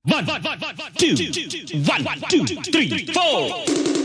One, two, one, two, three, four.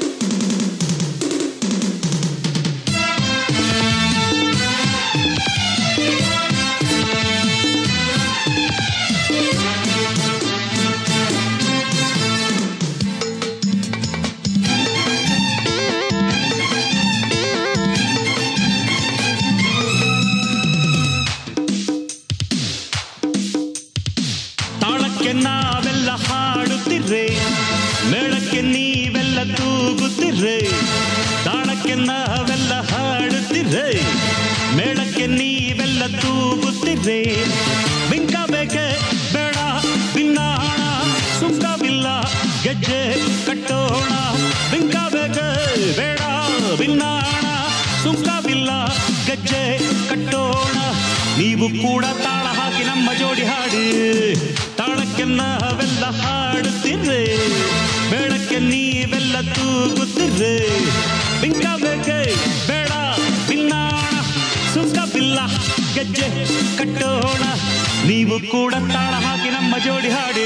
ತಾಳಕ್ಕೆ ನಾವೆಲ್ಲ ಹಾಡುತ್ತಿರ್ರೆ ಮೇಳಕ್ಕೆ ನೀವೆಲ್ಲ ತೂಗುತ್ತಿರ್ರೆ ತಾಳಕ್ಕೆ ನಾವೆಲ್ಲ ಹಾಡುತ್ತಿರ್ರೆ ಮೇಳಕ್ಕೆ ನೀವೆಲ್ಲ ತೂಗುತ್ತಿರ್ರೆ ಬಿಂಕ ಬೇಕೆ ಬೇಡ ಭಿನ್ನಾಣ ಸುಂಕವಿಲ್ಲ ಗೆಜ್ಜೆ ಕಟ್ಟೋಣ ಬಿಂಕ ಬೇಕೆ ಬೇಡ ಭಿನ್ನಾಣ ಸುಂಕವಿಲ್ಲ ಗೆಜ್ಜೆ ಕಟ್ಟೋಣ ನೀವು ಕೂಡ ತಾಳ ಹಾಕಿ ನಮ್ಮ ಜೋಡಿ ಹಾಡಿ ತಾಳಕ್ಕೆ ನಾವೆಲ್ಲ ಹಾಡುತ್ತಿರ್ರೆ ಬೇಡಕ್ಕೆ ನೀವೆಲ್ಲ ತೂಗುತ್ತಿರ್ರೆ ಬಿಂಕ ಬೇಕೆ ಬೇಡ ಭಿನ್ನಾಣ ಸುಂಕ ಬಿಲ್ಲ ಗೆಜ್ಜೆ ಕಟ್ಟೋಣ ನೀವು ಕೂಡ ತಾಳ ಹಾಕಿ ನಮ್ಮ ಜೋಡಿ ಹಾಡಿ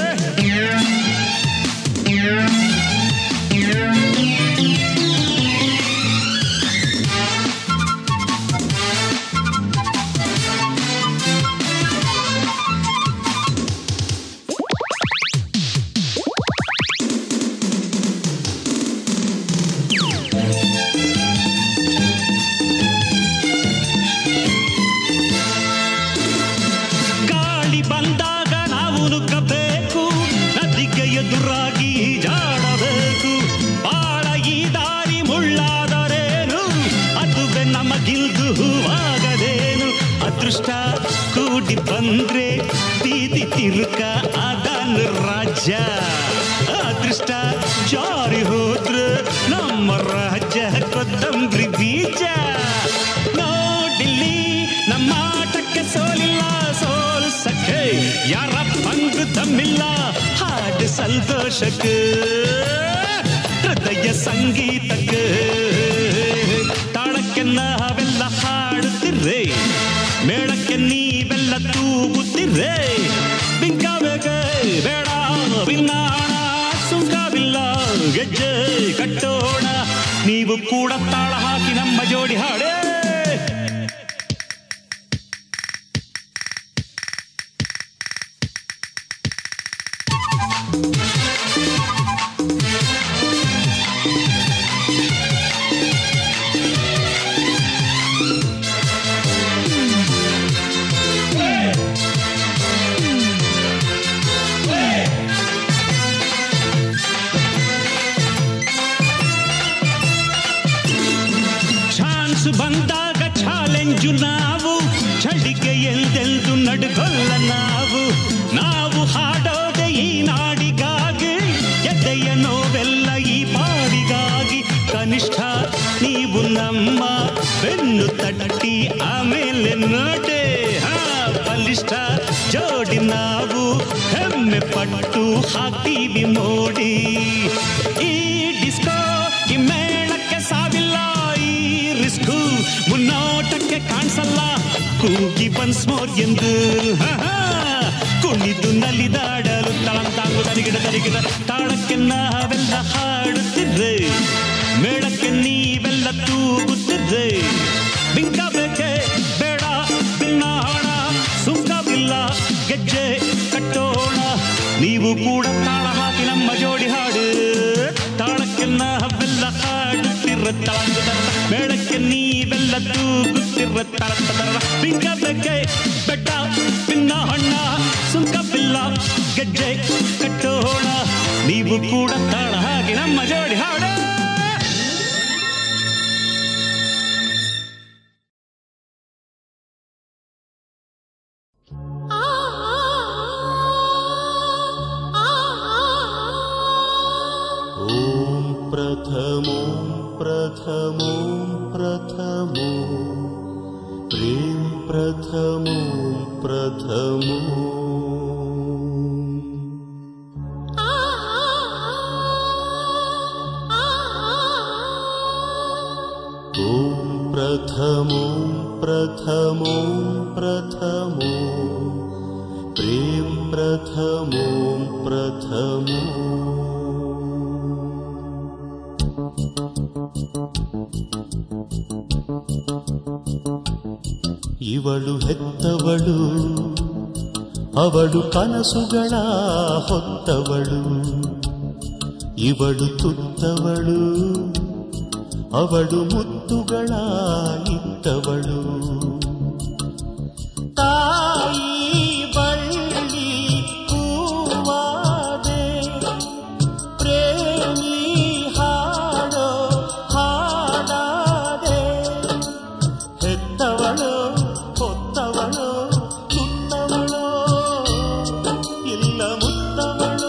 ಗಾಳಿ ಬಂದಾಗ ನಾವು ನುಗ್ಗಬೇಕು ನದಿಗೆ ಎದುರಾಗಿ ಜಾಡಬೇಕು ಬಾಳ ಈ ದಾರಿ ಮುಳ್ಳಾದರೇನು ಅದುವೆ ನಮಗಿಲ್ದು ಹೂವಾಗದೇನು ಅದೃಷ್ಟ ಕೂಡಿ ಬಂದ್ರೆ ಬೀದಿ ತಿರುಕ ಅದನ್ನು ರಾಜ್ಯ ಅದೃಷ್ಟ ಜಾರಿ ಹೋದ್ರೆ ನಮ್ಮ ರಾಜ್ಯ ಕೊತ್ತಂಬರಿ ಬೀಜ ನೋಡಿಲ್ಲಿ ನಮ್ಮ ಆಟಕ್ಕೆ ಸೋಲಿಲ್ಲ ಸೋಲ್ಸಕ್ಕೆ ಯಾರ ಪಂಗು ತಮ್ಮಿಲ್ಲ ಹಾಡು ಸಂತೋಷಕ್ಕೆ ಹೃದಯ ಸಂಗೀತಕ್ಕೆ ತಾಳಕ್ಕೆ ನಾವೆಲ್ಲ ಹಾಡುತ್ತಿರ್ರೆ ಮೇಳಕ್ಕೆ ನೀವೆಲ್ಲ ತೂಗುತ್ತಿರ್ರೆ ಬಿಂಕಬೇಕೆ ಬೇಡ ಭಿನ್ನಾಣ ಸುಂಕವಿಲ್ಲ ಗೆಜ್ಜೆ ಕಟ್ಟೋಣ ನೀವು ಕೂಡ ತಾಳ ಹಾಕಿ ನಮ್ಮ ಜೋಡಿ ಹಾಡೇ ಚಾನ್ಸ್ ಬಂದಾಗ ಚಾಲೆಂಜು ನಾವು ಚಳಿಗೆ ಎಂದೆಂದು ನಡುಗೊಲ್ಲ ನಾವು ನಾವು ಹಾಡೋದೆ ಈ ನಾಡಿಗಾಗಿ ಎದೆಯ ನೋವೆಲ್ಲ ಈ ಬಾವಿಗಾಗಿ ಕನಿಷ್ಠ ನೀವು ನಮ್ಮ ಬೆನ್ನು ತಟ್ಟಿ ಆಮೇಲೆ ನೋಡೆ ಹಾ ಬಲಿಷ್ಠ ಜೋಡಿ ನಾವು ಹೆಮ್ಮೆ ಪಟ್ಟು ಹಾಕ್ತೀವಿ ಮೋಡಿ ಈ ಡಿಸ್ಕೋ ಈ ಮೇಳಕ್ಕೆ ಸಾವಿಲ್ಲ ಈ ರಿಸ್ಕು ಮುನ್ನೋಟಕ್ಕೆ ಕಾಣಿಸಲ್ಲ ಕೂಗಿ ಬನ್ಸ್ ಮೋರ್ ಎಂದು ಹಾ, ಹಾ. ಕುಣಿದು ನಲಿದಾಡಲು ತಳಂ ತಾಂಗು ತರಿಗಿಡ ತರಿಗಿಡ ತಾಳಕ್ಕೆ ನಾವೆಲ್ಲ ಹಾಡುತ್ತಿರ್ರೆ ಮೇಳಕ್ಕೆ ನೀವೆಲ್ಲ ತೂಗುತ್ತಿರ್ರೆ ಬಿಂಕ ಬೇಕೆ ಬೇಡ ಭಿನ್ನಾಣ ಸುಂಕವಿಲ್ಲ ಗೆಜ್ಜೆ ಕಟ್ಟೋಣ ನೀವು ಕೂಡ ತಾಳ ಹಾಕಿ ನಮ್ಮ ಜೋಡಿ ಹಾಡು ತಾಳಕ್ಕೆ ನಾವೆಲ್ಲ ಹಾಡುತ್ತಿರ್ರ ತಳಂದು ತರ ಮೇಳಕ್ಕೆ ನೀವೆಲ್ಲ ತೂಗುತ್ತಿರ್ರ ತಳಂತ ತರ ಬಿಂಕ ಬೇಕೆ ಬೆಟ್ಟ ಭಿನ್ನ ಹಣ್ಣ ಸುಂಕವಿಲ್ಲ ಗೆಜ್ಜೆ ಕಟ್ಟೋಣ ನೀವು ಕೂಡ ತಾಳ ಹಾಕಿ ನಮ್ಮ ಜೋಡಿ ಹಾಡು ॐ प्रथमो प्रथमो प्रथमो प्रेम प्रथमो प्रथमो ॐ प्रथमो प्रथमो प्रथमो प्रेम प्रथमो ಓಂ ಪ್ರಥಮೋ ಇವಳು ಹೆತ್ತವಳು ಅವಳು ಕನಸುಗಳ ಹೊತ್ತವಳು ಇವಳು ತುತ್ತವಳು ಅವಳು ಮುತ್ತುಗಳ ಇತ್ತವಳು ತಾಯಿ ಬಳ್ಳಿ ಹೂವಾದೆ ಪ್ರೇಮಿ ಹಾಡೋ ಹಾಡಾದೆ ಹೆತ್ತವಳು ಹೊತ್ತವಳು ತುತ್ತವಳು ಇಲ್ಲ ಮುತ್ತವಳು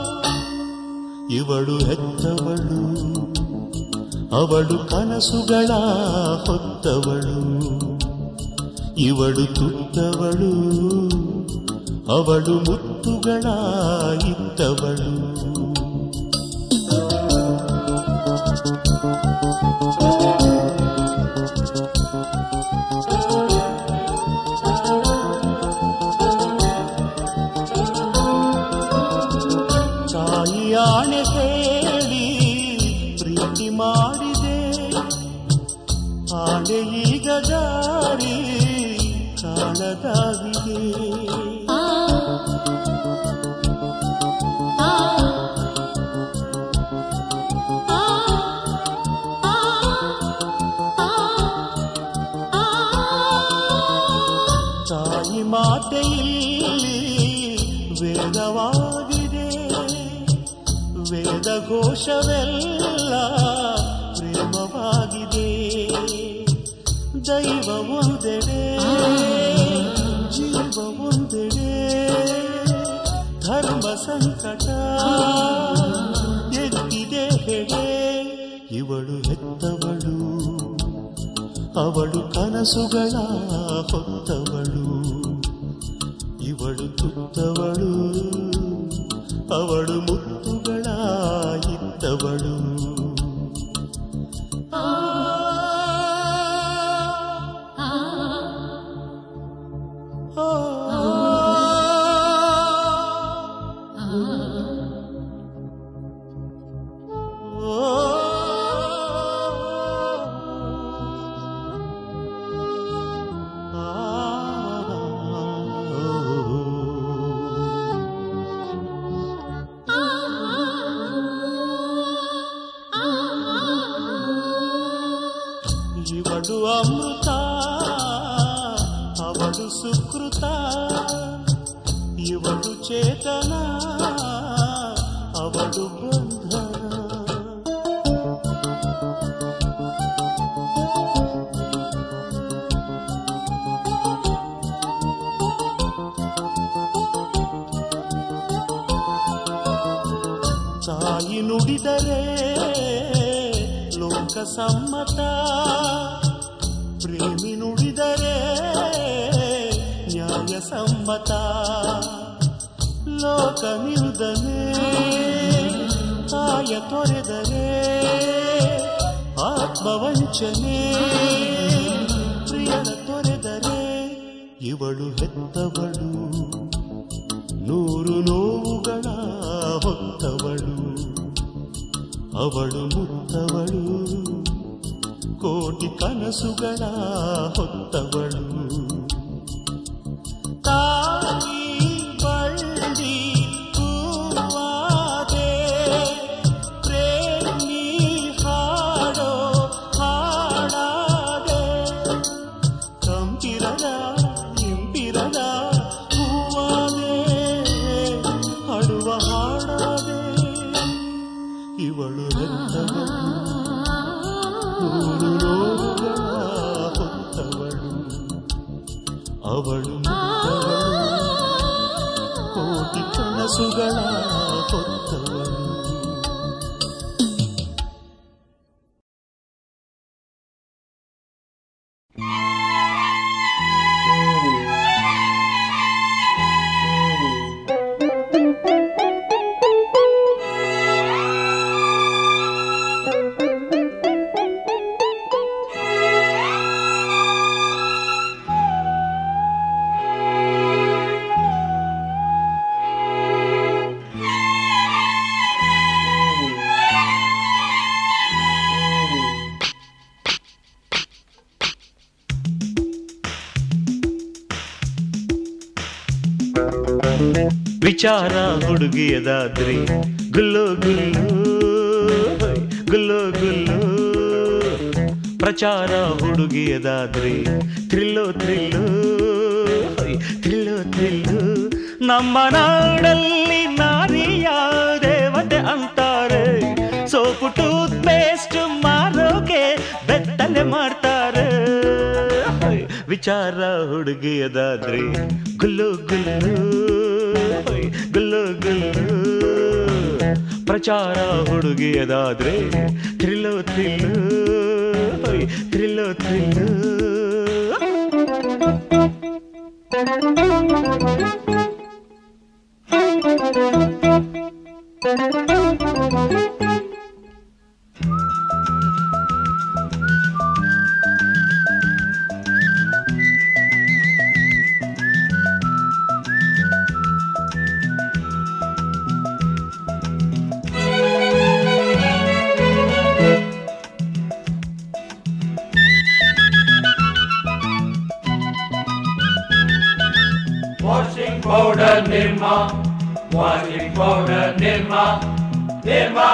ಇವಳು ಹೆತ್ತವಳು ಅವಳು ಕನಸುಗಳ ಹೊತ್ತವಳು ಇವಳು ತುತ್ತವಳು ಅವಳು ಮುತ್ತುಗಳ ಇತ್ತವಳು ತಾಯಿಯಾಣೆ ಹೇಳಿ ಪ್ರೀತಿ ಮಾಡಿದೆ ಆಣೆ ಈಗ ಜಾರಿ ಕಾಣದಾಗಿದೆ ತಾಯಿ ಮಾತೆಯಲ್ಲಿ ವೇದವಾಗಿದೆ ವೇದ ಘೋಷವೆಲ್ಲ ಪ್ರೇಮವಾಗಿದೆ ದೈವ ಒಂದೆಡೆ ಜೀವ ಒಂದೆಡೆ ಧರ್ಮ ಸಂಕಟ ಎದ್ದಿದೆ ಹೆಡೆ ಇವಳು ಹೆತ್ತವಳು ಅವಳು ಕನಸುಗಳ ಹೊತ್ತವಳು ಇವಳು ತುತ್ತವಳು ಅವಳು ಮುತ್ತುಗಳ ಇತ್ತವಳು ಇವಳು ಅಮೃತ ಅವಳು ಸುಕೃತ ಇವಳು ಚೇತನ ಅವಳು ಬಂಧನ ತಾಯಿ ನುಡಿದರೆ ಲೋಕ ಸಮ್ಮತ ಪ್ರೇಮಿ ನುಡಿದರೆ ನ್ಯಾಯ ಸಮ್ಮತ ಲೋಕ ನಿಲ್ದನೆ ತಾಯ ತೊರೆದರೆ ಆತ್ಮವಂಚನೆ ಪ್ರಿಯನ ತೊರೆದರೆ ಇವಳು ಹೆತ್ತವಳು ನೂರು ನೋವುಗಳ ಹೊತ್ತವಳು ಅವಳು ಮುತ್ತವಳು ಕೋಟಿ ಕನಸುಗಳ ಹೊತ್ತವಳು ತಾಯಿ ಬಳ್ಳಿ ಹೂವಾದೆ ಪ್ರೇಮಿ ಹಾಡೋ ಹಾಡಾದೆ ಕಂಪಿರದ ಇಂಪಿರದ ಹೂವಾದೆ ಹಾಡುವ ಹಾಡಾದೆ ಇವಳು ಹೆತ್ತವಳು ನೂರು ರೋಗಗಳ ಹೊತ್ತವಳು ಅವಳು ಮುತ್ತವಳು ಕೋಟಿ ಕನಸುಗಳ ಹೊತ್ತವಳು ಆ ವಿಚಾರ ಹುಡುಗಿಯದಾದ್ರಿ ಗುಲ್ಲು ಗುಲ್ಲು ಹೊಯ್, ಗುಲ್ಲು ಗುಲ್ಲು ಪ್ರಚಾರ ಹುಡುಗಿಯದಾದ್ರಿ ಥ್ರಿಲ್ಲು ಥ್ರಿಲ್ಲು ಹೊಯ್, ಥ್ರಿಲ್ಲು ಥ್ರಿಲ್ಲು ನಮ್ಮ ನಾಡಲ್ಲಿ ನಾರಿಯ ದೇವತೆ ಅಂತಾರೆ ಸೋಪು ಟೂತ್ ಪೇಸ್ಟ್ ಮಾರೋಕೆ ಬೆತ್ತಲೆ ಮಾಡ್ತಾರೆ ಹೊಯ್, ವಿಚಾರ ಹುಡುಗಿಯದಾದ್ರಿ ಗುಲ್ಲು ಗುಲ್ಲು ಹೊಯ್, ಗುಲ್ಲು ಗುಲ್ಲು ಪ್ರಚಾರ ಹುಡುಗಿಯದಾದ್ರೆ ಥ್ರಿಲ್ಲು ಥ್ರಿಲ್ಲು ಹೊಯ್, thrill thrill Washing powder Nirma. Washing powder Nirma. Nirma.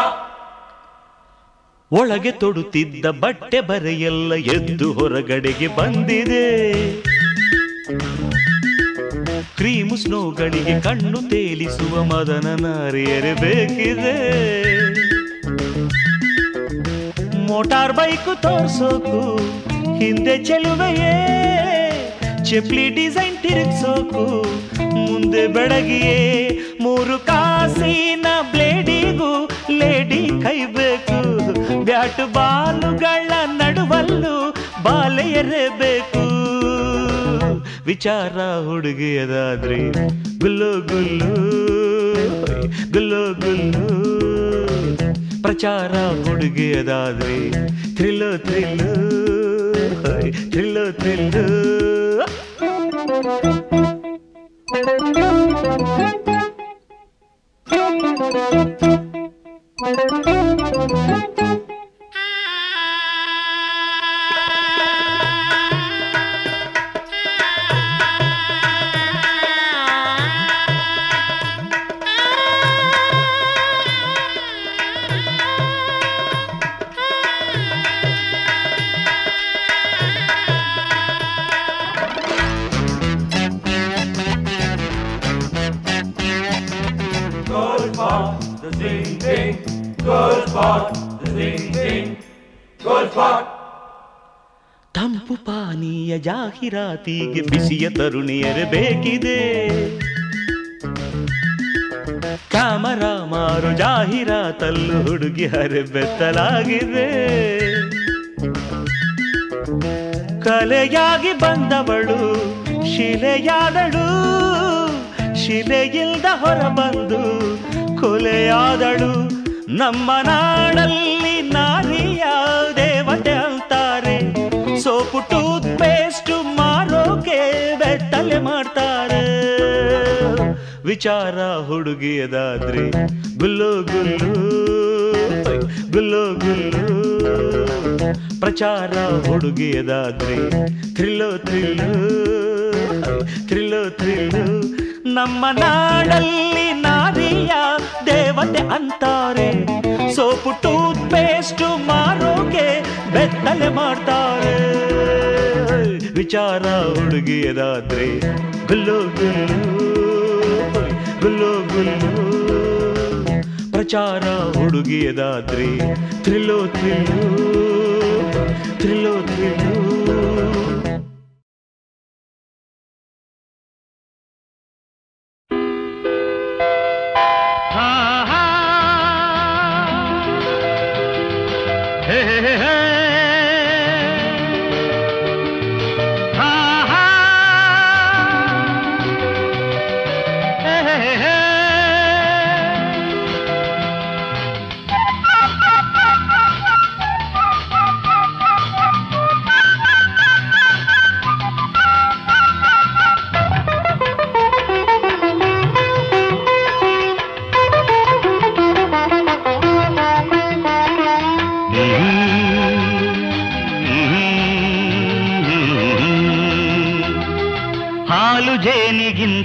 ಒಳಗೆ ತೊಡುತ್ತಿದ್ದ ಬಟ್ಟೆ ಬರೆಯೆಲ್ಲ ಎದ್ದು ಹೊರಗಡೆಗೆ ಬಂದಿದೆ ಕ್ರೀಮು ಸ್ನೋಗಳಿಗೆ ಕಣ್ಣು ತೇಲಿಸುವ ಮದನ ನಾರಿಯರೆ ಬೇಕಿದೆ ಮೋಟಾರ್ ಬೈಕು ತೋರ್ಸೋಕು ಹಿಂದೆ ಚೆಲುವೆಯೇ ಚಪ್ಲಿ ಡಿಸೈನ್ ತಿರುಗ್ಸೋಕು ಮುಂದೆ ಬೆಳಗಿಯೇ ಮೂರು ಕಾಸಿನ ಬ್ಲೇಡಿಗೂ ಲೇಡಿ ಕೈಬೇಕು ಬ್ಯಾಟು ಬಾಲುಗಳ ನಡುವಲ್ಲೂ ಬಾಲೆ ಎರೆಬೇಕು ವಿಚಾರ ಹುಡುಗಿಯದಾದ್ರಿ ಗುಲ್ಲು ಗುಲ್ಲು ಹೊಯ್, ಗುಲ್ಲು ಗುಲ್ಲು ಪ್ರಚಾರ ಹುಡುಗಿಯದಾದ್ರಿ ಥ್ರಿಲ್ಲು ಥ್ರಿಲ್ಲು ಹೊಯ್, thrill thrill Gold spot, the zing zing. Gold spot, the zing zing. Gold spot. ತಂಪು ಪಾನೀಯ ಜಾಹೀರಾತಿಗೆ ಬಿಸಿಯ ತರುಣಿಯರೇ ಬೇಕಿದೆ ಕ್ಯಾಮರಾ ಮಾರು ಜಾಹೀರಾತಲ್ಲೂ ಹುಡುಗಿಯರೆ ಬೆತ್ತಲಾಗಿದೆ ಕಲೆಯಾಗಿ ಬಂದವಳು ಶಿಲೆಯಾದಳು ಶಿಲೆಯಿಲ್ದ ಹೊರಬಂದು ಕೊಲೆಯಾದಳು ನಮ್ಮ ನಾಡಲ್ಲಿ ನಾರಿಯ ದೇವತೆ ಅಂತಾರೆ ಸೋಪು ಟೂತ್ ಪೇಸ್ಟ್ ಮಾರೋಕೆ ಬೆತ್ತಲೆ ಮಾಡ್ತಾರೆ ವಿಚಾರ ಹುಡುಗಿಯದಾದ್ರೆ ಗುಲ್ಲು ಗುಲ್ಲು ಹೊಯ್, ಗುಲ್ಲು ಗುಲ್ಲು ಪ್ರಚಾರ ಹುಡುಗಿಯದಾದ್ರೆ ಥ್ರಿಲ್ಲು ಥ್ರಿಲ್ಲು ಹೊಯ್, ಥ್ರಿಲ್ಲು ಥ್ರಿಲ್ಲು ನಮ್ಮ ನಾಡಲ್ಲಿ ನಾರಿಯ ದೇವತೆ ಅಂತಾರೆ ಸೋಪು ಟೂತ್ ಪೇಸ್ಟ್ ಮಾರೋಕೆ ಬೆತ್ತಲೆ ಮಾಡ್ತಾರೆ ವಿಚಾರ ಹುಡುಗಿಯದಾದ್ರೆ ಗುಲ್ಲು ಗುಲ್ಲು ಹೊಯ್, ಗುಲ್ಲು ಗುಲ್ಲು ಪ್ರಚಾರ ಹುಡುಗಿಯದಾದ್ರೆ ಥ್ರಿಲ್ಲು ಥ್ರಿಲ್ಲು ಥ್ರಿಲ್ಲು ಥ್ರಿಲ್ಲು ಹಾ ಹಾ ಹೇ ಹೇ ಹೇ ಹಾ ಹಾ ಹೇ ಹೇ ಹೇ Thank you.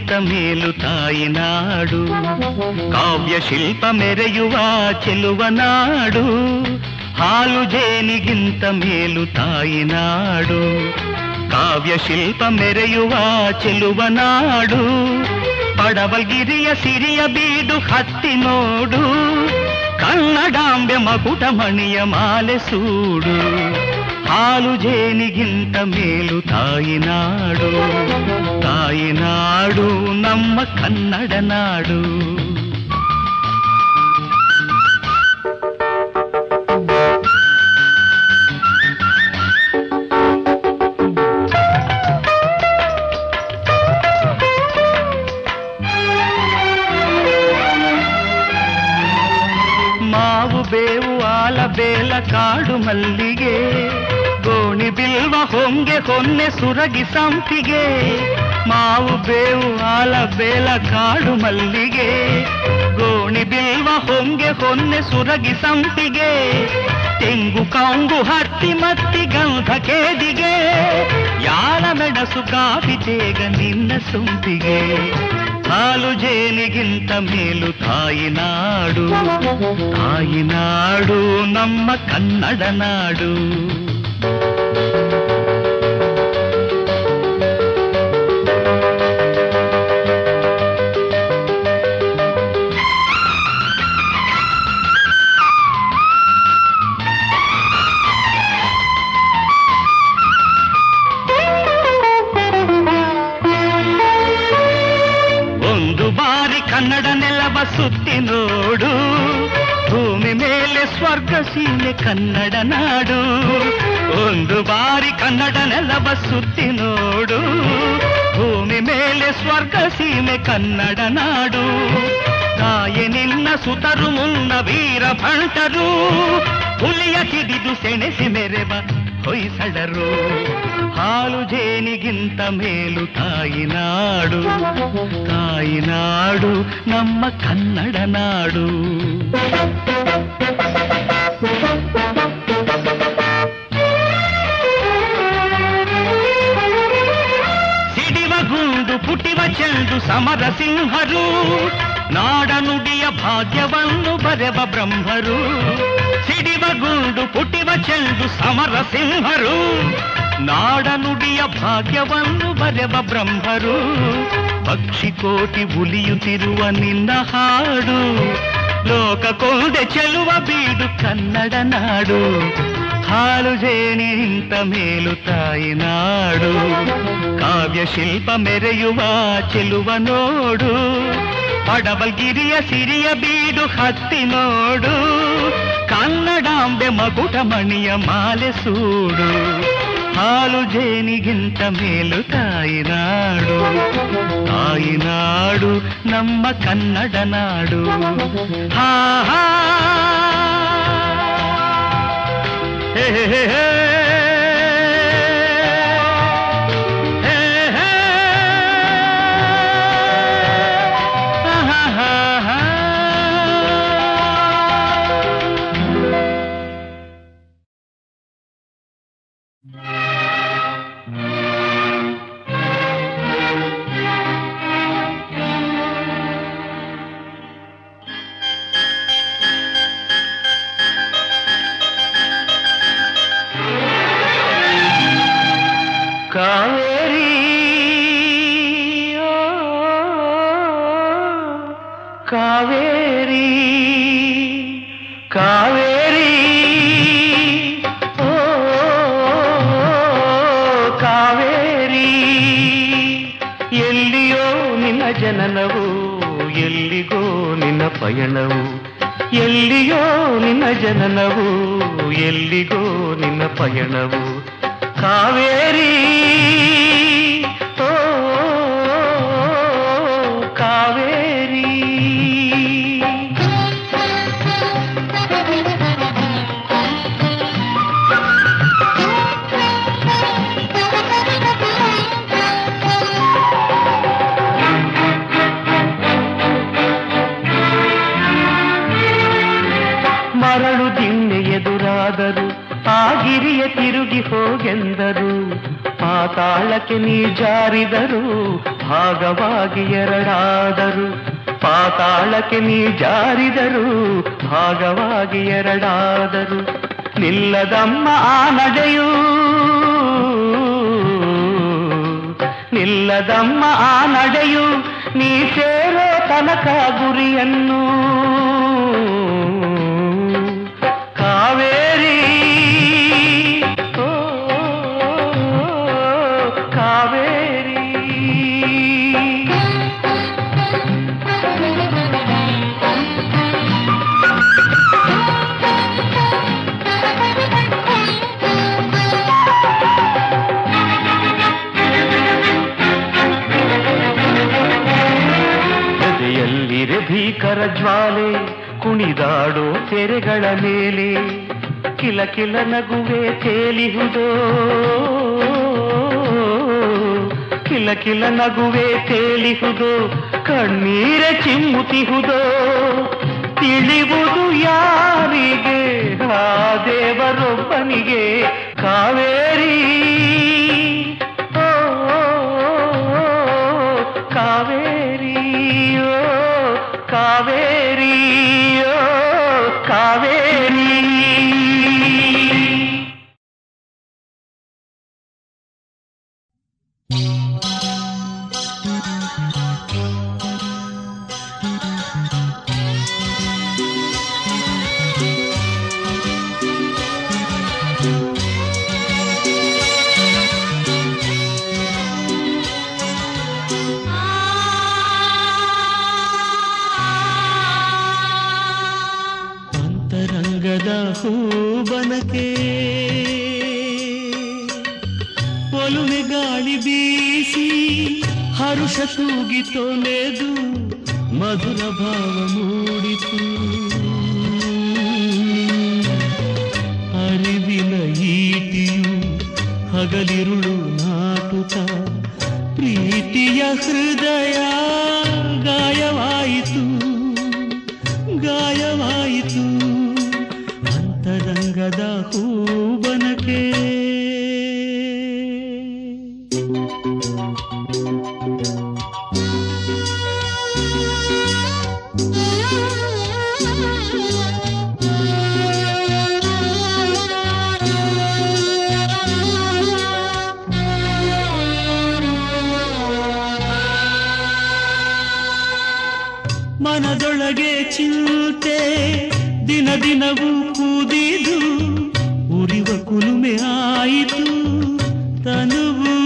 ಜೇನಿಗಿಂತ ಮೇಲು ತಾಯಿ ನಾಡು ಕಾವ್ಯ ಶಿಲ್ಪ ಮೆರೆಯುವ ಚೆಲುವ ನಾಡು ಹಾಲು ಜೇನಿಗಿಂತ ಮೇಲು ತಾಯಿ ನಾಡು ಕಾವ್ಯ ಶಿಲ್ಪ ಮೆರೆಯುವ ಚೆಲುವ ನಾಡು ಪಡವಲ್ಗಿರಿಯ ಸಿರಿಯ ಬೀಡು ಹತ್ತಿ ನೋಡು ಕನ್ನಡಾಂಬೆ ಮಗುಟ ಮಣಿಯ ಮಾಲೆ ಸೂಡು ಹಾಲು ಜೇನಿಗಿಂತ ಮೇಲು ತಾಯಿ ನಾಡು ತಾಯಿ ನಾಡು ನಮ್ಮ ಕನ್ನಡ ನಾಡು ಮಾವು ಬೇವು ಆಲ ಬೇಲ ಕಾಡು ಮಲ್ಲಿಗೆ ಗೋಣಿ ಬಿಲ್ವ ಹೊಂಗೆ ಹೊನ್ನೆ ಸುರಗಿ ಸಂಪಿಗೆ ಮಾವು ಬೇವು ಆಲ ಬೇಲ ಕಾಡು ಮಲ್ಲಿಗೆ ಗೋಣಿ ಬಿಲ್ವ ಹೊಂಗೆ ಹೊನ್ನೆ ಸುರಗಿ ಸಂಪಿಗೆ ತೆಂಗು ಕಾಂಗು ಹತ್ತಿ ಮತ್ತಿ ಗಂಧ ಕೇದಿಗೆ ಯಾಲ ಮೆಣಸು ಕಾಫಿ ತೇಗ ನಿನ್ನ ಸೊಂಪಿಗೆ ಹಾಲು ಜೇನಿಗಿಂತ ಮೇಲು ತಾಯಿ ನಾಡು ತಾಯಿ ನಾಡು ನಮ್ಮ ಕನ್ನಡ ನಾಡು ಒಂದು ಬಾರಿ ಕನ್ನಡ ನೆಲವ ಸುತ್ತಿ ನೋಡು ಭೂಮಿ ಮೇಲೆ ಸ್ವರ್ಗ ಸೀಮೆ ಕನ್ನಡ ನಾಡು ಒಂದು ಬಾರಿ ಕನ್ನಡ ನೆಲವ ಸುತ್ತಿ ನೋಡು ಭೂಮಿ ಮೇಲೆ ಸ್ವರ್ಗ ಸೀಮೆ ಕನ್ನಡ ನಾಡು ತಾಯಿ ನಿನ್ನ ಸುತರು ಮುನ್ನ ವೀರ ಭಂಟರು ಹುಲಿಯ ಹಿಡಿದು ಸೆಣೆಸಿ ಮೆರೆವ ಹೊಯ್ಸಳರು ಹಾಲು ಜೇನಿಗಿಂತ ಮೇಲು ತಾಯಿ ನಾಡು ತಾಯಿ ನಾಡು ನಮ್ಮ ಕನ್ನಡ ನಾಡು ಸಿಡಿವ ಗುಂಡು ಪುಟಿವ ಚೆಂಡು ಸಮರ ಸಿಂಹರು ನಾಡ ನುಡಿಯ ಭಾಗ್ಯವನ್ನು ಬರೆವ ಬ್ರಹ್ಮರು ಸಿಡಿವ ಗುಂಡು ಪುಟಿವ ಚೆಂಡು ಸಮರ ಸಿಂಹರು ನಾಡ ನುಡಿಯ ಭಾಗ್ಯವನ್ನು ಬರೆವ ಬ್ರಹ್ಮರು ಪಕ್ಷಿ ಕೋಟಿ ಉಲಿಯುತ್ತಿರುವ ನಿನ್ನ ಹಾಡು ಲೋಕ ಕೊಂಡೆ ಚೆಲುವ ಬೀಡು ಕನ್ನಡ ನಾಡು ಹಾಲು ಜೇನಿ ಇಂತ ಮೇಲು ತಾಯಿ ನಾಡು ಕಾವ್ಯ ಶಿಲ್ಪ ಮೆರೆಯುವ ಚೆಲುವ ನೋಡು ಪಡವಲ್ಗಿರಿಯ ಸಿರಿಯ ಬೀಡು ಹತ್ತಿ ನೋಡು ಕನ್ನಡಾಂಬೆ ಮಗುಟ ಮಣಿಯ ಮಾಲೆ ಸೂಡು ಹಾಲು ಜೇನಿಗಿಂತ ಮೇಲು ತಾಯಿ ನಾಡು ತಾಯಿ ನಾಡು ನಮ್ಮ ಕನ್ನಡ ನಾಡು ಹಾ ಹಾ ಹೇ ಹೇ ಹೇ ಹೇ. ಹೇ ಹೇ. ಹಾ ಹಾ ಹಾ ಹಾ. ಕಾವೇರಿ ಓ, ಕಾವೇರಿ ಕಾವೇರಿ ಓ ಕಾವೇರಿ ಎಲ್ಲಿಯೋ ನಿನ್ನ ಜನನವು ಎಲ್ಲಿಗೋ ನಿನ್ನ ಪಯಣವು ಎಲ್ಲಿಯೋ ನಿನ್ನ ಜನನವು ಎಲ್ಲಿಗೋ ನಿನ್ನ ಪಯಣವು ಕಾವೇರಿ ಓ ಕಾವೇರಿ ಮರಳು ದಿಣ್ಣೆ ಎದುರಾದರು ಆ ಗಿರಿಯ ತಿರುಗಿ ಹೋಗೆಂದರು ಪಾತಾಳಕ್ಕೆ ನೀ ಜಾರಿದರು ಭಾಗವಾಗಿ ಎರಡಾದರು ಪಾತಾಳಕ್ಕೆ ನೀ ಜಾರಿದರು ಭಾಗವಾಗಿ ಎರಡಾದರು ನಿಲ್ಲದಮ್ಮ ಆ ನಡೆಯೂ ನಿಲ್ಲದಮ್ಮ ಆ ನಡೆಯು ನೀ ಸೇರೋ ತನಕ ಗುರಿಯನ್ನು ಕಾವೇರಿ ಓ, ಕಾವೇರಿ ಎದೆಯಲ್ಲಿರೆ ಭೀಕರ ಜ್ವಾಲೆ ಕುಣಿದಾಡೋ ತೆರೆಗಳ ಮೇಲೆ ಕಿಲ ಕಿಲ ನಗುವೆ ತೇಲಿಹುದೋ ಕಿಲ ಕಿಲ ನಗುವೆ ತೇಲಿಹುದೋ ಕಣ್ಣೀರೆ ಚಿಮ್ಮುತಿಹುದೋ ತಿಳಿವುದು ಯಾರಿಗೆ ಆ ದೇವರೊಬ್ಬನಿಗೆ ಕಾವೇರಿ ಓ, ಓ, ಓ, ಕಾವೇರಿ ಓ ಕಾವೇರಿ ಓ ಕಾವೇರಿ ಅಂತರಂಗದ ಹೂಬನಕೆ ಒಲುಮೆ ಗಾಳಿ ಬೀಸಿ ಹರುಷ ತೂಗಿ ತೊಲೆದು ಮಧುರ ಭಾವ ಮೂಡಿತು ಅರಿವಿನ ಈಟಿಯು ಹಗಲಿರುಳು ನಾಟುತ್ತ ಪ್ರೀತಿಯ ಹೃದಯ ಗಾಯವಾಯಿತು ಗಾಯವಾಯಿತು ಅಂತರಂಗದ ಹೂಬನಕೆ ಮನದೊಳಗೆ ಚಿಂತೆ ದಿನ ದಿನವೂ ಕೂದಿದು ಉರಿವ ಕುಲುಮೆ ಆಯಿತು ತನುವು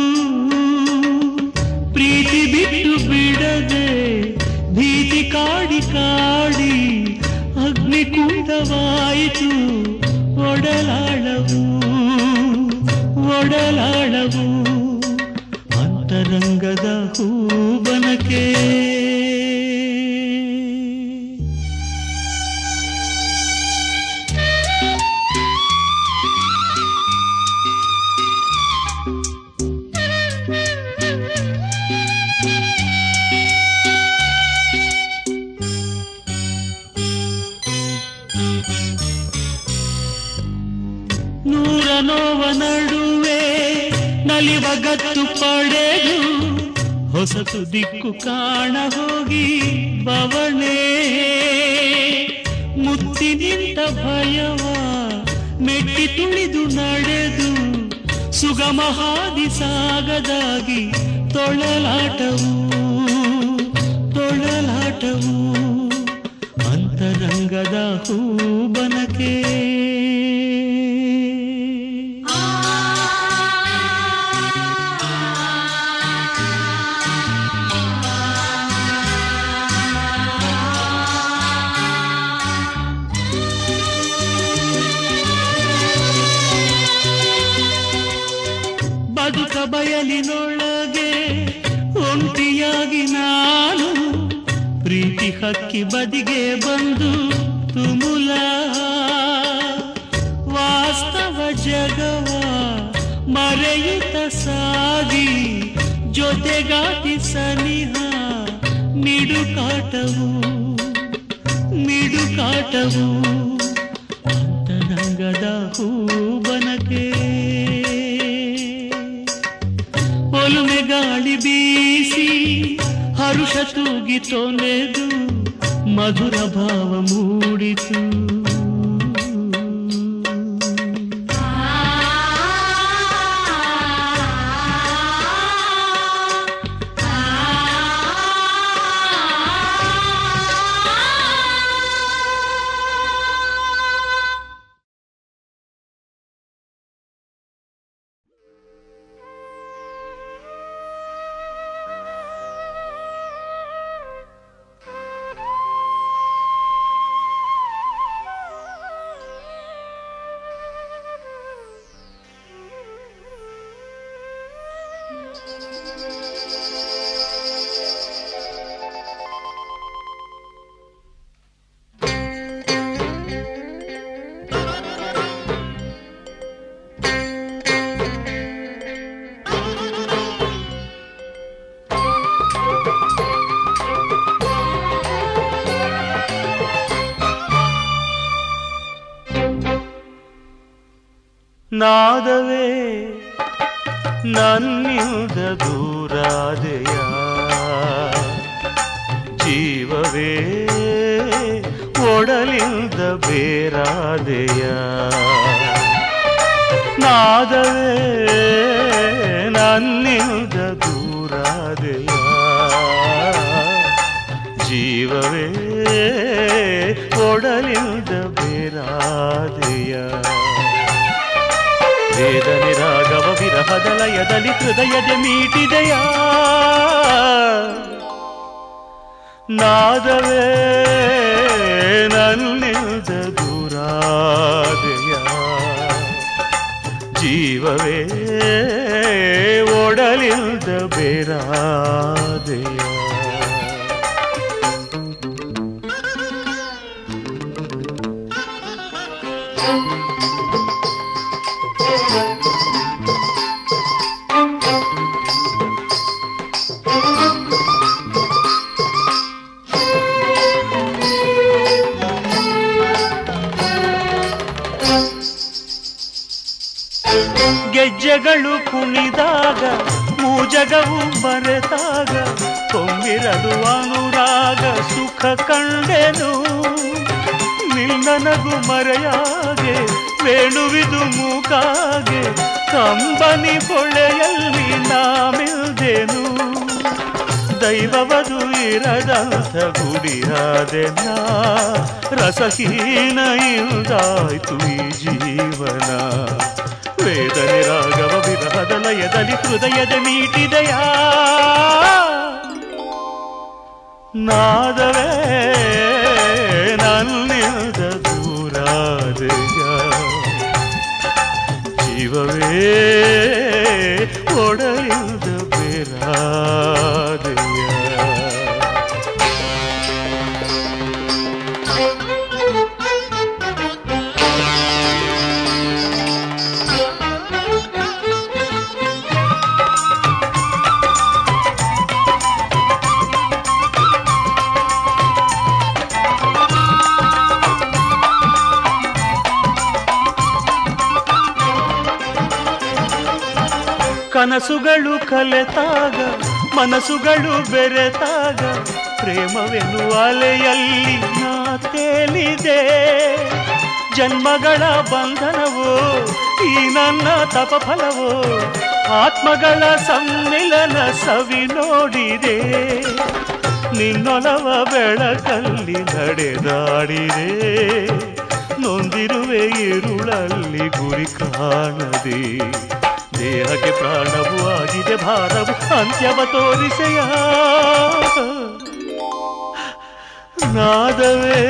ಪ್ರೀತಿ ಬಿಟ್ಟು ಬಿಡದೆ ಭೀತಿ ಕಾಡಿ ಕಾಡಿ ಅಗ್ನಿಕುಂಡವಾಯಿತು ಒಡಲಾಳವು ಒಡಲಾಳವು ಅಂತರಂಗದ ಹೂಬನಕೆ ನೂರ ನೋವ ನಡುವೆ ನಲಿವ ಗತ್ತು ಪಡೆದು ಹೊಸತು ದಿಕ್ಕು ಕಾಣ ಹೋಗಿ ಬವಣೆ ಮುತ್ತಿ ನಿಂತ ಭಯವ ಮೆಟ್ಟಿ ತುಳಿದು ನಡೆದು ಸುಗಮ ಹಾದಿ ಸಾಗದಾಗಿ ತೊಳಲಾಟವು ತೊಳಲಾಟವು ಅಂತರಂಗದ ಹೂಬನಕೆ ಬದುಕ ಬಯಲಿನೊಳಗೆ ಒಂಟಿಯಾಗಿ ನಾನು ಪ್ರೀತಿ ಹಕ್ಕಿ ಬದಿಗೆ ಬಂದು ತುಮುಲ ವಾಸ್ತವ ಜಗವ ಮರೆಯುತ್ತ ಸಾಗಿ ಜೊತೆಗಾತಿ ಸನಿಹ ಮಿಡುಕಾಟವು ಮಿಡುಕಾಟವು ಅಂತರಂಗದ ಹೂಬನಕೆ ತೂಗಿ ತೊನೆದು ಮಧುರ ಭಾವ ಮೂಡಿತು ನಾದವೇ ನನ್ನಿಂದ ದೂರಾದೆಯ ಜೀವವೇ ಒಡಲಿಂದ ಬೇರಾದೆಯ ನಾದವೇ ನನ್ನಿಂದ ದೂರಾದೆಯ ಜೀವವೇ ಒಡಲಿಂದ ಬೇರಾದೆಯ ವೇದನೆ ರಾಗವ ವಿರಹದ ಲಯದಲ್ಲಿ ಹೃದಯದ ಮೀಟಿದೆಯ ನಾದವೇ ನನ್ನಿಂದ ದೂರಾದೆಯ ಜೀವವೇ ಒಡಲಿಂದ ಬೇರಾದೆಯ ಗೆಜ್ಜೆಗಳು ಕುಣಿದಾಗ ಮೂಜಗವು ಮರೆತಾಗ ತುಂಬಿರದು ಅನುರಾಗ ಸುಖ ಕಂಡೆನು ನಿನ್ನನಗು ಮರೆಯಾಗೆ ವೇಣುವಿದು ಮೂಕಾಗೆ ಕಂಬನಿ ಹೊಳೆಯಲ್ಲಿ ನಾಮಿಲ್ದೆನು ದೈವವದು ಇರದಂಥ ಗುಡಿಯಾದೆನ ರಸಹೀನ ಇಲ್ದಾಯ್ತು ಈ ಜೀವನ ವೇದನೆ ರಾಗವ ವಿರಹದ ಲಯದಲ್ಲಿ ಹೃದಯದ ಮೀಟಿದೆಯ ನಾದವೇ ನನ್ನಿಂದ ದೂರಾದೆಯ ಜೀವವೇ ಒಡಲಿಂದ ಬೇರಾದೆಯ ಕನಸುಗಳು ಕಲೆತಾಗ ಮನಸ್ಸುಗಳು ಬೆರೆತಾಗ ಪ್ರೇಮವೆನ್ನುವ ಅಲೆಯಲ್ಲಿ ನಾ ತೇಲಿದೆ ಜನ್ಮಗಳ ಬಂಧನವೋ ಈ ನನ್ನ ತಪಫಲವೋ ಆತ್ಮಗಳ ಸಮ್ಮಿಲನ ಸವಿ ನೋಡಿದೆ ನಿನ್ನೊಲವ ಬೆಳಕಲ್ಲಿ ನಡೆದಾಡಿದೆ ನೊಂದಿರುವೆ ഇരുಳಲ್ಲಿ ಗುರಿ ಕಾಣದೆ ದೇಹಕ್ಕೆ ಪ್ರಾಣವು ಆಗಿದೆ ಭಾರವು ಅಂತ್ಯವ ತೋರಿಸೆಯ ನಾದವೇ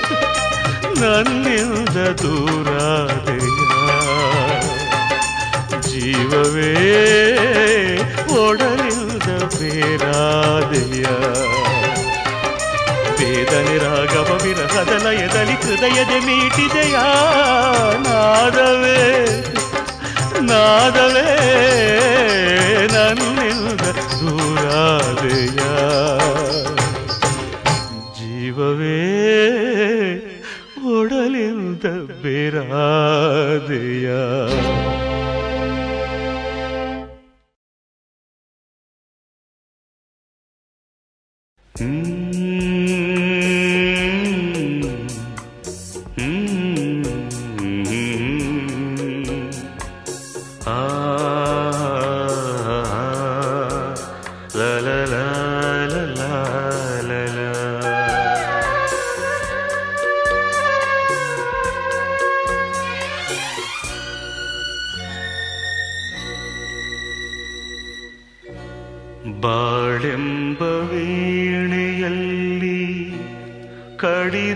ನನ್ನಿಂದ ದೂರಾದೆಯ ಜೀವವೇ ಒಡಲಿಂದ ಬೇರಾದೆಯ ವೇದನೆ ರಾಗವ ವಿರಹದ ಲಯದಲ್ಲಿ ಹೃದಯದ ಮೀಟಿದೆಯ ನಾದವೇ ನಾದವೇ ನನ್ನಿಂದ ದೂರಾದೆಯ ಜೀವವೇ ಒಡಲಿಂದ ಬೇರಾದೆಯ ಹ್ಮ್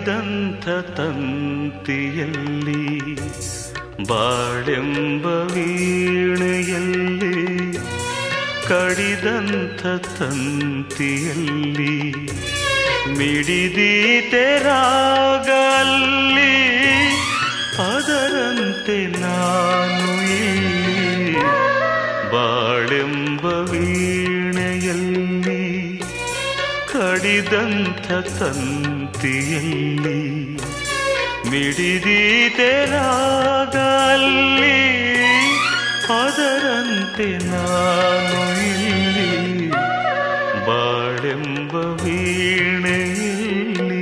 ಕಡಿದಂಥ ತಂತಿಯಲ್ಲಿ ಬಾಳೆಂಬ ವೀಣೆಯಲ್ಲಿ ಕಡಿದಂಥ ತಂತಿಯಲ್ಲಿ ಮಿಡಿದೀತೆ ರಾಗಲ್ಲಿ ಅದರಂತೆ ನಾನು ಇಲ್ಲಿ ಬಾಳೆಂಬ ವೀಣೆಯಲ್ಲಿ ಕಡಿದಂಥ ತಂತಿಯಲ್ಲಿ ಮಿಡಿದೀತೆ ರಾಗಲ್ಲಿ ಅದರಂತೆ ನಾನು ಇಲ್ಲಿ ಬಾಳೆಂಬ ವೀಣೆಯಲ್ಲಿ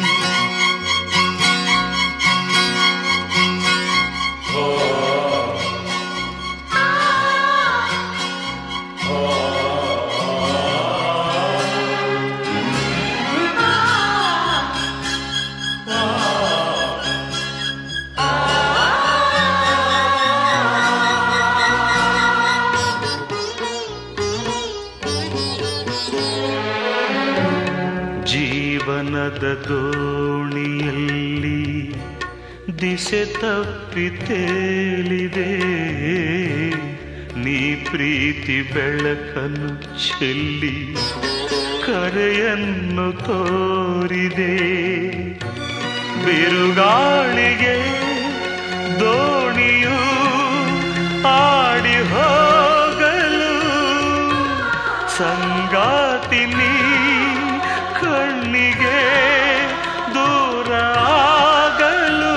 ಜೀವನದ ದೋಣಿಯಲ್ಲಿ ದಿಸೆ ತಪ್ಪಿ ತೇಲಿದೆ ನೀ ಪ್ರೀತಿ ಬೆಳಕನ್ನು ಚೆಲ್ಲಿ ಕರೆಯನ್ನು ತೋರಿದೆ ಬಿರುಗಾಳಿಗೆ ದೋಣಿಯು ಆಡಿ ಹೋಗಲು ಸಂಗಾತಿ ನೀ ಕಣ್ಣಿಗೆ ದೂರ ಆಗಲು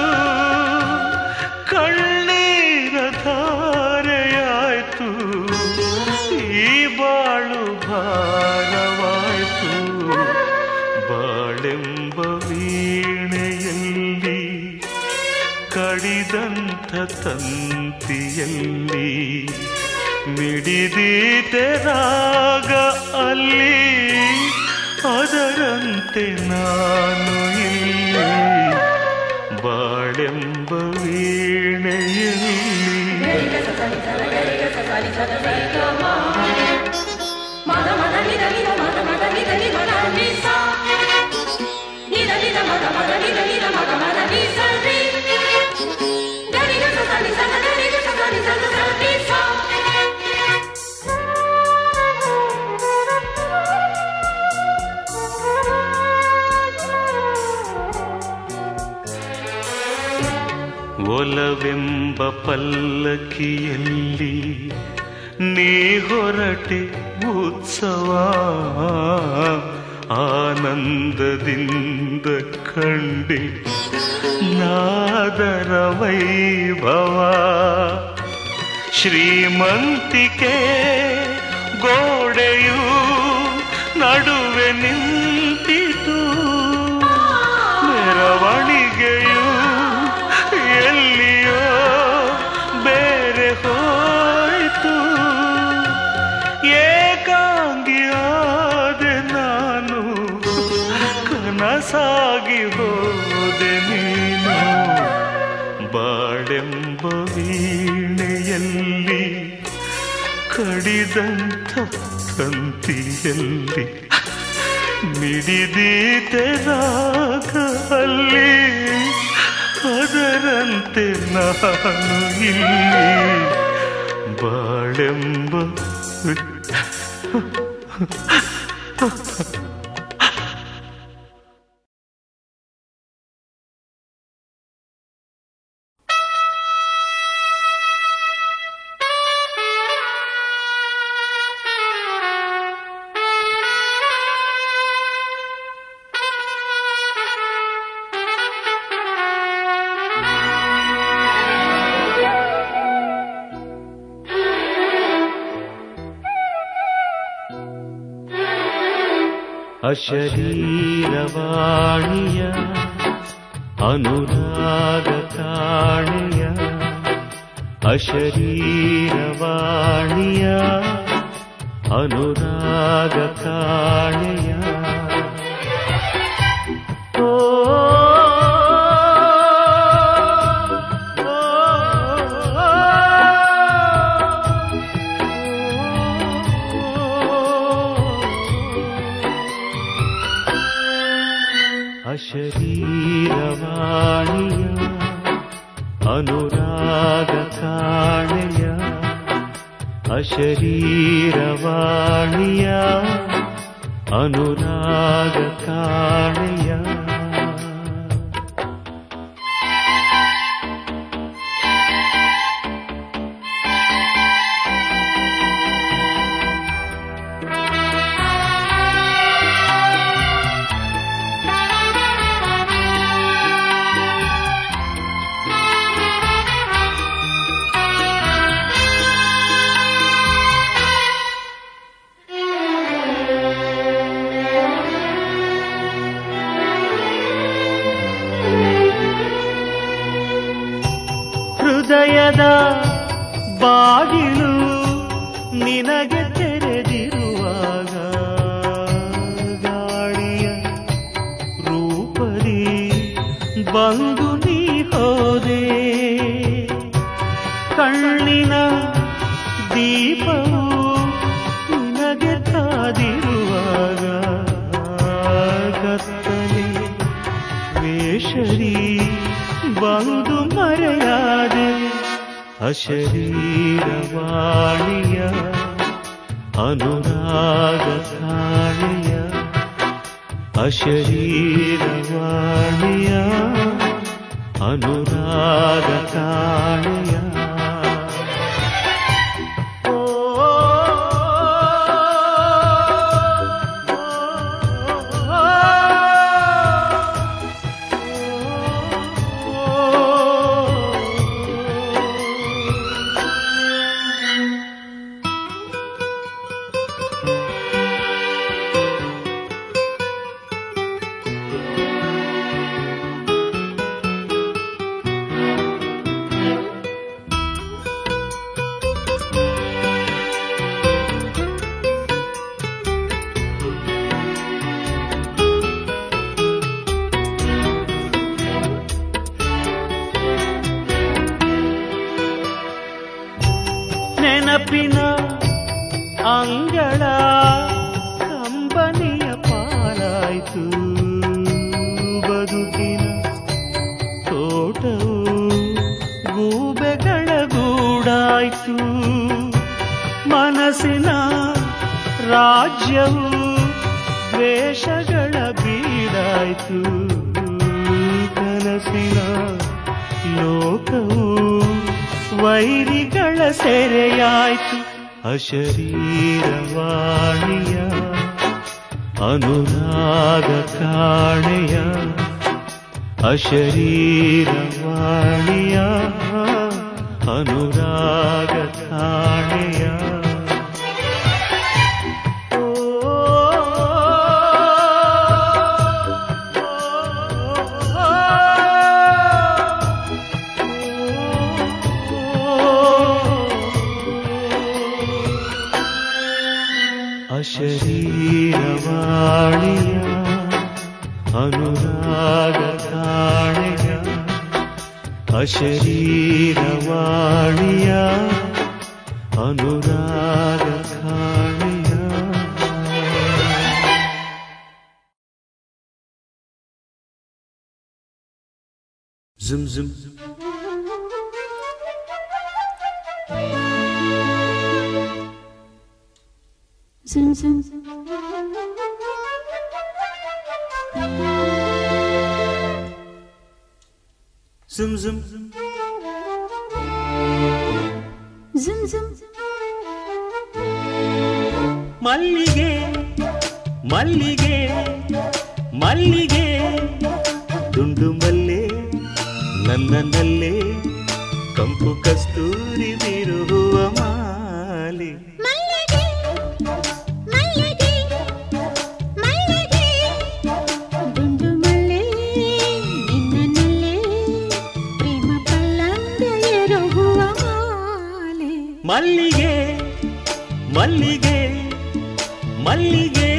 ಕಣ್ಣೀರ ಧಾರೆಯಾಯ್ತು ಈ ಬಾಳು ಭಾರವಾಯ್ತು ಬಾಳೆಂಬ ವೀಣೆಯಲ್ಲಿ ಕಡಿದಂಥ ತಂತಿಯಲ್ಲಿ ಮಿಡಿದೀತೆ ರಾಗ ಅಲ್ಲಿ ಅದರಂತೆ ನಾನು ಇಲ್ಲಿ ಬಾಳೆಂಬ ವೀಣೆಯಲ್ಲಿ ಒಲವೆಂಬ ಪಲ್ಲಕ್ಕಿಯಲ್ಲಿ ನೀ ಹೊರಟೆ ಉತ್ಸವ ಆನಂದದಿಂದ ಕಂಡೆ ನಾದರ ವೈಭವ ಶ್ರೀಮಂತಿಕೆ ಗೋಡೆಯು ನಡುವೆ ನಿಂತಿತು ಮೆರವಣಿಗೆಯು ಎಲ್ಲಿಯೋ ಬೇರೆ ಹೋಯ್ತು ಏಕಾಂಗಿಯಾದೆ ನಾನು ಕನಸಾಗಿ ಹೋದೆ ನೀನು ಬಾಳೆಂಬ ವೀಣೆಯಲ್ಲಿ ಕಡಿದಂಥ ತಂತಿಯಲ್ಲಿ ಮಿಡಿದೀತೆ ರಾಗ ಅಲ್ಲಿ ಅದರಂತೆ ನಾನು ಇಲ್ಲಿ ಬಾಳೆಂಬ ಅಶರೀರವಾಣಿಯ ಅನುರಾಗ ಕಾಣಿಯ ಅಶರೀರವಾಣಿಯ ಅನುರಾಗ ಕಾಣಿಯ ಓ ಅಶರೀರವಾಣಿಯ ಅನುರಾಗ ಕಾಣೆಯ ಅಶರೀರವಾಣಿಯ ಅನುರಾಗ ಕಾಣೆಯ ಹೃದಯದ ಬಾಗಿಲು ನಿನಗೆ ತೆರೆದಿರುವಾಗ ಗಾಳಿಯ ರೂಪದಿ ಬಂದು ನೀ ಹೋದೆ ಕಣ್ಣಿನ ದೀಪವು ನಿನಗೆ ಕಾದಿರುವಾಗ ಗತ್ತಲೆ ವೇಷರಿ ಬಂದು ಮರೆಯಾದೆ ಅಶರೀರವಾಣಿಯ ಅನುರಾಗ ಕಾಣಿಯ ಅಶರೀರವಾಣಿಯ ಅನುರಾಗ ಕಾಣಿಯ ನೆನಪಿನ ಅಂಗಳ ಕಂಬನಿಯ ಪಾಲಾಯ್ತು ಬದುಕಿನ ತೋಟವು ಗೂಬೆಗಳ ಗೂಡಾಯ್ತು ಮನಸ್ಸಿನ ರಾಜ್ಯವು ದ್ವೇಷಗಳ ಬೀಡಾಯ್ತು ಕನಸಿನ ಲೋಕವು ವೈರಿಗಳ ಸೆರೆಯಾಯ್ತು ಅಶರೀರವಾಣಿಯ ಅನುರಾಗ ಕಾಣೆಯ ಅಶರೀರವಾಣಿಯ ಅನುರಾಗ ಕಾಣೆಯ ಅಶರೀರವಾಣಿಯ ಅನುರಾಗ ಕಾಣೆಯ ಅಶರೀರವಾಣಿಯ ಅನುರಾಗ ಕಾಣೆಯ Zoom zoom. Zoom, zoom. Zoom zoom. Zoom, zoom. ಮಲ್ಲಿಗೆ ಮಲ್ಲಿಗೆ ಮಲ್ಲಿಗೆ ದುಂಡು ಮಲ್ಲೆ ನನ್ನಲ್ಲೇ ಕಂಪು ಕಸ್ತೂರಿ ಬಿರುವ ಮಾಲೆ ಮಲ್ಲಿಗೆ ಮಲ್ಲಿಗೆ ಮಲ್ಲಿಗೆ ದುಂಡು ಮಲ್ಲೆ ನಿನ್ನನಲ್ಲೇ ಪ್ರೇಮ ಪಲ್ಲಂಗ ಎರಗುವ ಮಾಲೆ ಮಲ್ಲಿಗೆ ಮಲ್ಲಿಗೆ ಮಲ್ಲಿಗೆ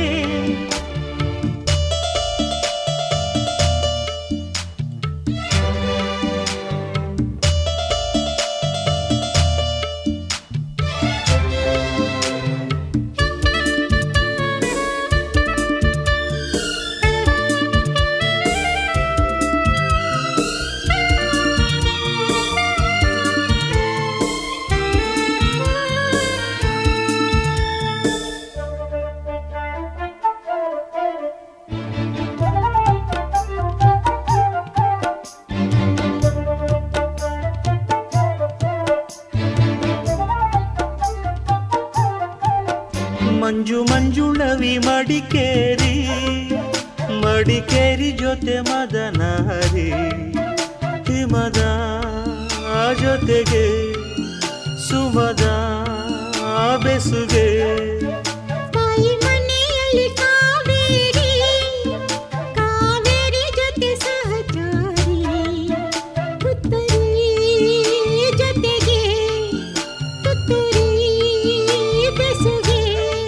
ಮಡಿಕೇರಿ ಮಡಿಕೇರಿ ಜೊತೆ ಮದನಹರಿ ಹಿಮದ ಜೊತೆಗೆ ಸುಮದ ಬೆಸುಗೆ ತಾಯಿ ಮನೆಯಲ್ಲಿ ಕಾವೇರಿ ಕಾವೇರಿ ಜೊತೆ ಸಹಚಾರಿ ಪುತ್ತರಿ ಜೊತೆಗೆ ತುತ್ತೂರಿ ಬೆಸುಗೆ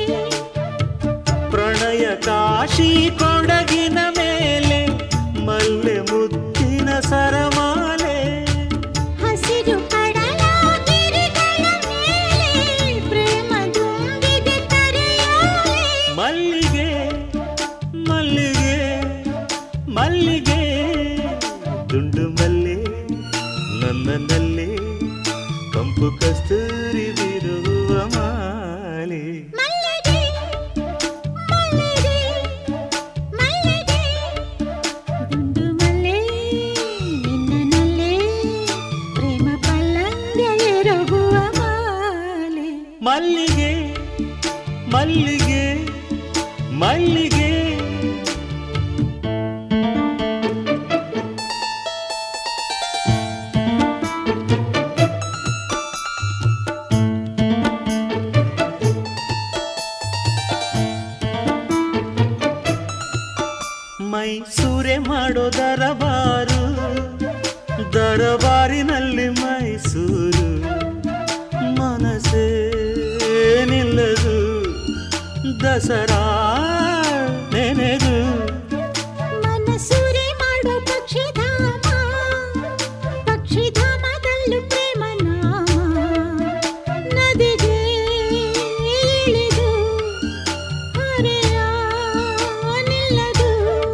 ಪ್ರಣಯ ಕಾಶಿ ಕೊಡಗಿನ ಮೇಲೆ ಮಲ್ಲೆ ಮುತ್ತಿನ ಸರಮಾಲೆ ಹಸಿರು ಕಡಲ ಗಿರಿಗಳ ಮೇಲೆ ಪ್ರೇಮ ದುಂಬಿಗೆ ಕರೆಯೋಲೆ ಮಲ್ಲಿಗೆ ಮಲ್ಲಿಗೆ ಮಲ್ಲಿಗೆ ದುಂಡು ಮಲ್ಲೆ ನನ್ನನಲ್ಲಿ ಕಂಪು ಕಸ್ತೂರಿ ಬಿರುವ ಮಾಲೆ ಮಲ್ಲಿಗೆ ಮಲ್ಲಿಗೆ ಮಲ್ಲಿಗೆ ದುಂಡು ಮಲ್ಲೆ ನಿನ್ನನಲ್ಲೇ ಪ್ರೇಮ ಪಲ್ಲಂಗ ಎರಗುವ ಮಾಲೆ ಮಲ್ಲಿಗೆ ಮಲ್ಲಿಗೆ ಮಲ್ಲಿಗೆ ಮೈಸೂರೆ ಮಾಡೋ ದರಬಾರು ದರಬಾರಿನಲ್ಲಿ ಮೈಸೂರು ಮನಸ್ಸೇ ನಿಲ್ಲದು ದಸರಾ ನೆನೆದು ಮನಸೂರೆ ಮಾಡೋ ಪಕ್ಷಿಧಾಮ ಪಕ್ಷಿಧಾಮದಲ್ಲೂ ಪ್ರೇಮ ನಾಮ ನದಿಗೆ ಇಳಿದು ಹೊರೆಯ ನಿಲ್ಲದು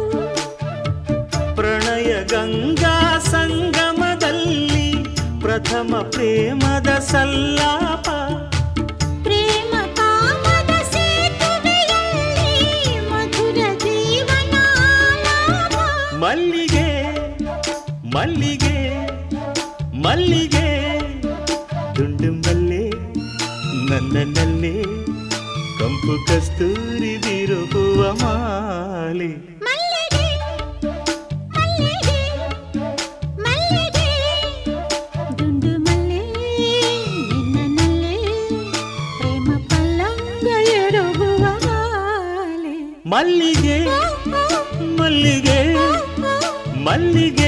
ಪ್ರಣಯ ಗಂಗಾ ಸಂಗಮದಲ್ಲಿ ಪ್ರಥಮ ಪ್ರೇಮದ ಸಲ್ಲಾಪ ಪ್ರೇಮ ಕಾಮದ ಸೇತುವೆಯಲ್ಲಿ ಮಧುರ ಜೀವನ ಆಲಾಪ ಮಲ್ಲಿಗೆ ಮಲ್ಲಿಗೆ ಮಲ್ಲಿಗೆ ದುಂಡು ಮಲ್ಲೆ ನನ್ನನಲ್ಲಿ ಕಂಪು ಕಸ್ತೂರಿ ಬಿರುಗುವ ಮಾಲೆ ಮಲ್ಲಿಗೆ ಮಲ್ಲಿಗೆ ಮಲ್ಲಿಗೆ ದುಂಡು ಮಲ್ಲೆ ನಿನ್ನನಲ್ಲೇ ಪ್ರೇಮ ಪಲ್ಲಂಗ ಎರಗುವ ಮಾಲೆ ಮಲ್ಲಿಗೆ ಮಲ್ಲಿಗೆ ಮಲ್ಲಿಗೆ